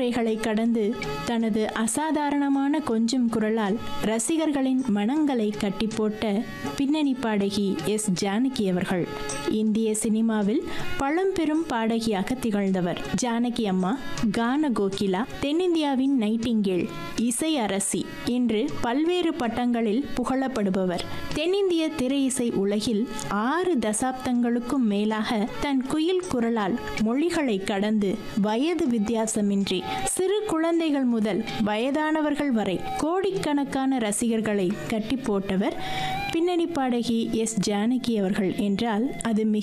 தடைகளை கடந்து தனது அசாதாரணமான கொஞ்சும் குரலால் ரசிகர்களின் மனங்களை கட்டி போட்ட பின்னணி பாடகி எஸ் ஜானகி அவர்கள் இந்திய சினிமாவில் பழம்பெரும் பாடகியாக திகழ்ந்தவர் ஜானகி அம்மா கான கோகிலா தென்னிந்தியாவின் நைட்டிங்கேல் இசை அரசி என்று பல்வேறு பட்டங்களில் புகழப்படுபவர் தென்னிந்திய திரை இசை உலகில் ஆறு தசாப்தங்களுக்கும் மேலாக தன் குயில் குரலால் மொழிகளை கடந்து வயது வித்தியாசமின்றி சிறு குழந்தைகள் முதல் வயதானவர்கள் வரை கோடிக்கணக்கான ரசிகர்களை கட்டி போட்டவர் பின்னணி பாடகி எஸ் ஜானகி அவர்கள் என்றால் அது மிக